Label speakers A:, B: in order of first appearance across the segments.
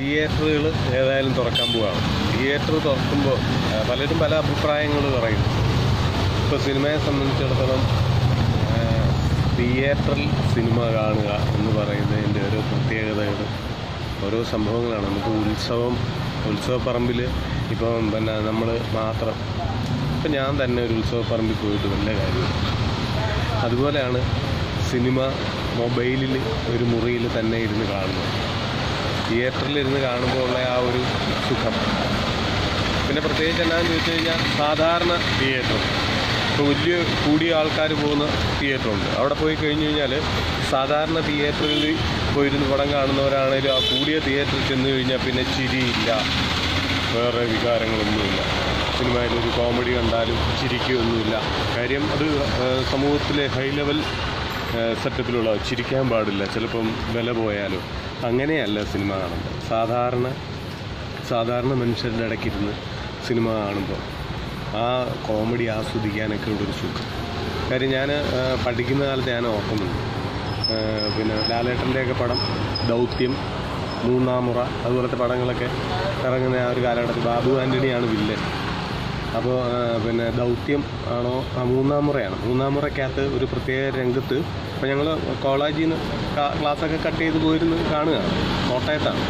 A: തിയേറ്ററുകൾ ഏതായാലും തുറക്കാൻ പോവാണ് തിയേറ്റർ തുറക്കുമ്പോൾ ആ, പലരും പല അഭിപ്രായങ്ങൾ പറയും ഇപ്പോൾ സിനിമയെ സംബന്ധിച്ചിടത്തോളം ആ, തിയേറ്ററിൽ സിനിമ കാണുക എന്ന് പറയുന്നതിൻ്റെ ഒരു പ്രത്യേകതകൾ ഓരോ സംഭവങ്ങളാണ് നമുക്ക് ഉത്സവം ഉത്സവപ്പറമ്പിൽ ഇപ്പം പിന്നെ നമ്മൾ മാത്രം ഇപ്പം ഞാൻ തന്നെ ഒരു ഉത്സവപ്പറമ്പിൽ പോയിട്ട് വല്ല കാര്യമില്ല അതുപോലെയാണ് സിനിമ മൊബൈലിൽ ഒരു മുറിയിൽ തന്നെ ഇരുന്ന് കാണുന്നത് തിയേറ്ററിൽ ഇരുന്ന് കാണുമ്പോൾ ഉള്ള ആ ഒരു സുഖം പിന്നെ പ്രത്യേകിച്ച് എന്നാന്ന് ചോദിച്ചു കഴിഞ്ഞാൽ സാധാരണ തിയേറ്റർ ഇപ്പോൾ വലിയ കൂടിയ ആൾക്കാർ പോകുന്ന തിയേറ്ററുണ്ട് അവിടെ പോയി കഴിഞ്ഞ് കഴിഞ്ഞാൽ സാധാരണ തിയേറ്ററിൽ പോയിരുന്ന് പടം കാണുന്നവരാണേലും ആ കൂടിയ തിയേറ്ററിൽ ചെന്ന് കഴിഞ്ഞാൽ പിന്നെ ചിരിയില്ല വേറെ വികാരങ്ങളൊന്നുമില്ല സിനിമയിൽ ഒരു കോമഡി കണ്ടാലും ചിരിക്കുകയൊന്നുമില്ല കാര്യം അത് ആ, സമൂഹത്തിലെ ഹൈ ലെവൽ സെറ്റപ്പിലുള്ള ചിരിക്കാൻ പാടില്ല ചിലപ്പം വില പോയാലോ അങ്ങനെയല്ല സിനിമ കാണുന്നത് സാധാരണ സാധാരണ മനുഷ്യരുടെ ഇടയ്ക്കിരുന്ന് സിനിമ കാണുമ്പോൾ ആ കോമഡി ആസ്വദിക്കാനൊക്കെ ഉള്ളൊരു സുഖം കാര്യം ഞാൻ പഠിക്കുന്ന കാലത്ത് ഞാൻ ഓർക്കുന്നുണ്ട് ആ, പിന്നെ ലാലേട്ടൻ്റെയൊക്കെ പടം ദൗത്യം മൂന്നാമുറ അതുപോലത്തെ പടങ്ങളൊക്കെ ഇറങ്ങുന്ന ആ ഒരു കാലഘട്ടത്തിൽ ബാബു ആൻ്റണിയാണ് വില്ലൻ അപ്പോൾ പിന്നെ ദൗത്യം ആണോ ആ മൂന്നാം മുറയാണ് മൂന്നാം മുറയ്ക്കകത്ത് ഒരു പ്രത്യേക രംഗത്ത് അപ്പോൾ ഞങ്ങൾ കോളേജിൽ നിന്ന് ക്ലാസ്സൊക്കെ കട്ട് ചെയ്ത് പോയിരുന്ന് കാണുക കോട്ടയത്താണ്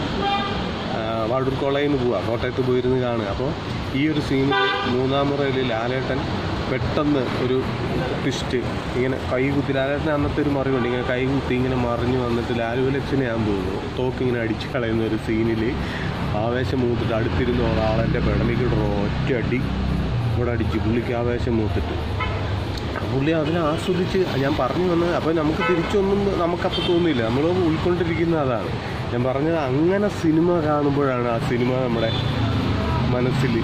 A: ആ, വാഴൂർ കോളേജിൽ നിന്ന് പോവുക കോട്ടയത്ത് പോയിരുന്ന് കാണുക അപ്പോൾ ഈ ഒരു സീനിൽ മൂന്നാം മുറയിൽ ലാലേട്ടൻ പെട്ടെന്ന് ഒരു ട്വിസ്റ്റ് ഇങ്ങനെ കൈ കുത്തി ലാലേട്ടൻ അന്നത്തെ ഒരു മറിവുണ്ട് ഇങ്ങനെ കൈ കുത്തി ഇങ്ങനെ മറിഞ്ഞു വന്നിട്ട് ലാലു ലക്ഷനെ ഞാൻ തോന്നുന്നു തോക്ക് ഇങ്ങനെ അടിച്ചു കളയുന്ന ഒരു സീനിൽ ആവേശം മൂത്തിട്ട് അടുത്തിരുന്ന ഒരാളെൻ്റെ പെടലേക്ക് ഇടുന്ന ഒറ്റ അടി ഇവിടെ അടിച്ച് പുള്ളിക്ക് ആവേശം മൂത്തിട്ട് പുള്ളി അതിനെ ആസ്വദിച്ച് ഞാൻ പറഞ്ഞു വന്നത് അപ്പോൾ നമുക്ക് തിരിച്ചൊന്നും നമുക്കപ്പോൾ തോന്നിയില്ല നമ്മൾ ഉൾക്കൊണ്ടിരിക്കുന്ന അതാണ് ഞാൻ പറഞ്ഞത് അങ്ങനെ സിനിമ കാണുമ്പോഴാണ് ആ സിനിമ നമ്മുടെ മനസ്സിൽ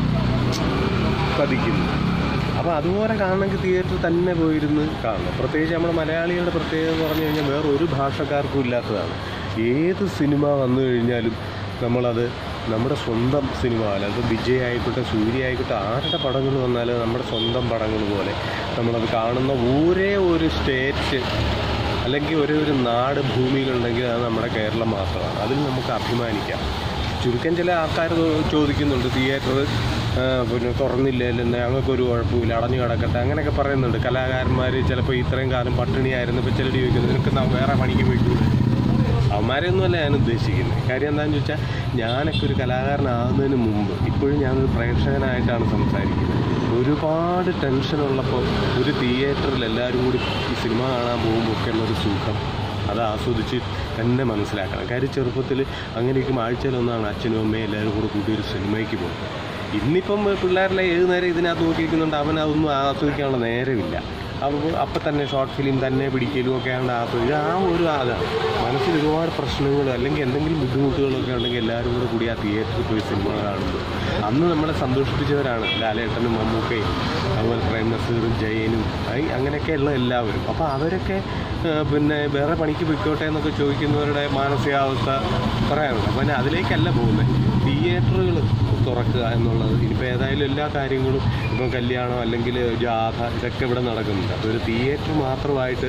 A: പതിക്കുന്നത് അപ്പോൾ അതുപോലെ കാണണമെങ്കിൽ തിയേറ്ററിൽ തന്നെ പോയിരുന്ന് കാണണം പ്രത്യേകിച്ച് നമ്മുടെ മലയാളികളുടെ പ്രത്യേകത എന്ന് പറഞ്ഞു കഴിഞ്ഞാൽ വേറെ ഒരു ഭാഷക്കാർക്കും ഇല്ലാത്തതാണ് ഏത് സിനിമ വന്നു കഴിഞ്ഞാലും നമ്മളത് നമ്മുടെ സ്വന്തം സിനിമ അല്ല അത് വിജയ് ആയിക്കോട്ടെ സൂര്യ ആയിക്കോട്ടെ ആരുടെ പടങ്ങൾ വന്നാലും നമ്മുടെ സ്വന്തം പടങ്ങൾ പോലെ നമ്മളത് കാണുന്ന ഒരേ ഒരു സ്റ്റേറ്റ് അല്ലെങ്കിൽ ഒരേ ഒരു നാട് ഭൂമിയിലുണ്ടെങ്കിൽ അത് നമ്മുടെ കേരളം മാത്രമാണ് അതിൽ നമുക്ക് അഭിമാനിക്കാം ചുരുക്കം ചില ആൾക്കാർ ചോദിക്കുന്നുണ്ട് തിയേറ്റർ പിന്നെ തുറന്നില്ലല്ലോ ഞങ്ങൾക്കൊരു കുഴപ്പമില്ല അടഞ്ഞു കിടക്കട്ടെ അങ്ങനെയൊക്കെ പറയുന്നുണ്ട് കലാകാരന്മാർ ചിലപ്പോൾ ഇത്രയും കാലം പട്ടിണിയായിരുന്നു ഇപ്പോൾ ചിലർ ചോദിക്കുന്നത് നിനക്ക് ന- വേറെ പണിക്ക് പോയിക്കൂടെ അവന്മാരെയൊന്നുമല്ല ഞാൻ ഉദ്ദേശിക്കുന്നത് കാര്യം എന്താണെന്ന് ചോദിച്ചാൽ ഞാനൊക്കെ ഒരു കലാകാരനാകുന്നതിന് മുമ്പ് ഇപ്പോഴും ഞാനൊരു പ്രേക്ഷകനായിട്ടാണ് സംസാരിക്കുന്നത് ഒരുപാട് ടെൻഷനുള്ളപ്പോൾ ഒരു തിയേറ്ററിൽ എല്ലാവരും കൂടി ഈ സിനിമ കാണാൻ പോകുമ്പോൾ ഒക്കെ ഉള്ളൊരു സുഖം അത് ആസ്വദിച്ച് തന്നെ മനസ്സിലാക്കണം കാര്യം ചെറുപ്പത്തിൽ അങ്ങനെയൊക്കെ ആഴ്ചയിലൊന്നാണ് അച്ഛനും അമ്മയും എല്ലാവരും കൂടെ കൂടി ഒരു സിനിമയ്ക്ക് പോകും ഇന്നിപ്പം പിള്ളേരെല്ലാം ഏത് നേരം ഇതിനകത്ത് നോക്കിയിരിക്കുന്നുണ്ട് അവൻ അതൊന്നും ആസ്വദിക്കാനുള്ള നേരമില്ല അപ്പോൾ അപ്പം തന്നെ ഷോർട്ട് ഫിലിം തന്നെ പിടിക്കലും ഒക്കെ ആണ്ട് ആസ്വദിക്കുക ആ ഒരു അതാണ് മനസ്സിൽ ഒരുപാട് പ്രശ്നങ്ങൾ അല്ലെങ്കിൽ എന്തെങ്കിലും ബുദ്ധിമുട്ടുകളൊക്കെ ഉണ്ടെങ്കിൽ എല്ലാവരും കൂടെ കൂടി ആ തിയേറ്ററിൽ പോയി സിനിമ കാണുമ്പോൾ അന്ന് നമ്മളെ സന്തോഷിപ്പിച്ചവരാണ് ലാലേട്ടനും മമ്മൂക്കയും അതുപോലെ പ്രേം നസീറും ജയനും ഐ- അങ്ങനെയൊക്കെയുള്ള എല്ലാവരും അപ്പോൾ അവരൊക്കെ ആ, പിന്നെ വേറെ പണിക്ക് പൊയ്ക്കോട്ടെ എന്നൊക്കെ ചോദിക്കുന്നവരുടെ മാനസികാവസ്ഥ പറയാനുണ്ട് അപ്പം ഞാൻ അതിലേക്കല്ല പോകുന്നത് തിയേറ്ററുകൾ തുറക്കുക എന്നുള്ളത് ഇനിയിപ്പോൾ ഏതായാലും എല്ലാ കാര്യങ്ങളും ഇപ്പം കല്യാണം അല്ലെങ്കിൽ ജാഥ ഇതൊക്കെ ഇവിടെ നടക്കുന്നുണ്ട് അപ്പോൾ ഒരു തിയേറ്റർ മാത്രമായിട്ട്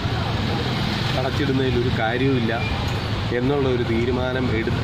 A: അടച്ചിടുന്നതിൽ ഒരു കാര്യവുമില്ല എന്നുള്ള ഒരു തീരുമാനം എടുത്ത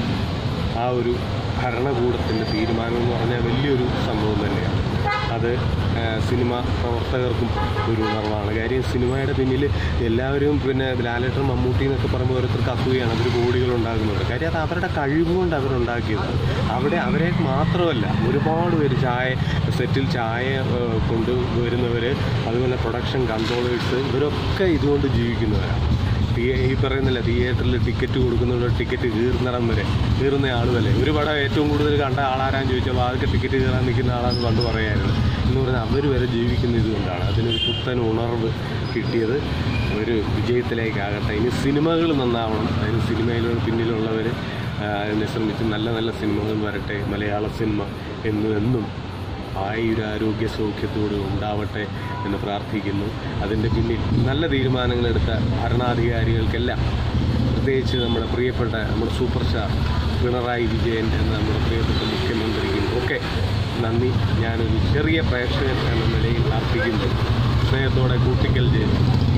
A: ആ ഒരു ഭരണകൂടത്തിൻ്റെ തീരുമാനം എന്ന് പറഞ്ഞാൽ വലിയൊരു സംഭവം തന്നെയാണ് അത് ആ, സിനിമ പ്രവർത്തകർക്കും ഒരു ഉണർവാണ് കാര്യം സിനിമയുടെ പിന്നിൽ എല്ലാവരും പിന്നെ ലാലേട്ടൻ മമ്മൂട്ടി എന്നൊക്കെ പറയുമ്പോൾ ഓരോരുത്തർക്ക് അസൂയാണ് അവർ കോടികൾ ഉണ്ടാകുന്നുണ്ട് കാര്യം അത് അവരുടെ കഴിവുകൊണ്ട് അവരുണ്ടാക്കിയത് അവിടെ അവരെ മാത്രമല്ല ഒരുപാട് പേര് ചായ സെറ്റിൽ ചായ ഏഹ്, കൊണ്ട് വരുന്നവർ അതുപോലെ പ്രൊഡക്ഷൻ കൺട്രോളേഴ്സ് ഇവരൊക്കെ ഇതുകൊണ്ട് ജീവിക്കുന്നവരാണ് തിയേ- ഈ പറയുന്നില്ല തിയേറ്ററിൽ ടിക്കറ്റ് കൊടുക്കുന്നവരുടെ ടിക്കറ്റ് കീറുന്നിടം വരെ കീറുന്ന ആൾ വരെ ഒരു പടം ഏറ്റവും കൂടുതൽ കണ്ട ആളാരാന്ന് ചോദിച്ചാൽ അതൊക്കെ ടിക്കറ്റ് കീറാൻ നിൽക്കുന്ന ആളാന്ന് പണ്ട് പറയായിരുന്നു എന്ന് പറഞ്ഞാൽ അവർ വരെ ജീവിക്കുന്ന ഇതുകൊണ്ടാണ് അതിനൊരു പുത്തൻ ഉണർവ് കിട്ടിയത് ഒരു വിജയത്തിലേക്കാകട്ടെ ഇനി സിനിമകൾ നന്നാവണം അതിന് സിനിമയിലുള്ള പിന്നിലുള്ളവർ അതിനെ ശ്രമിച്ച് നല്ല നല്ല സിനിമകൾ വരട്ടെ മലയാള സിനിമ എന്നും എന്നും ആയുരാരോഗ്യ സൗഖ്യത്തോട് ഉണ്ടാവട്ടെ എന്ന് പ്രാർത്ഥിക്കുന്നു അതിൻ്റെ പിന്നിൽ നല്ല തീരുമാനങ്ങളെടുത്ത ഭരണാധികാരികൾക്കെല്ലാം പ്രത്യേകിച്ച് നമ്മുടെ പ്രിയപ്പെട്ട നമ്മുടെ സൂപ്പർ സ്റ്റാർ പിണറായി വിജയൻ എന്ന നമ്മുടെ പ്രിയപ്പെട്ട മുഖ്യമന്ത്രിക്കും ഒക്കെ നന്ദി ഞാനൊരു ചെറിയ പ്രേക്ഷകൻ എന്ന നിലയിൽ അർപ്പിക്കുന്നു സ്നേഹത്തോടെ കൂട്ടിക്കൽ ജയൻ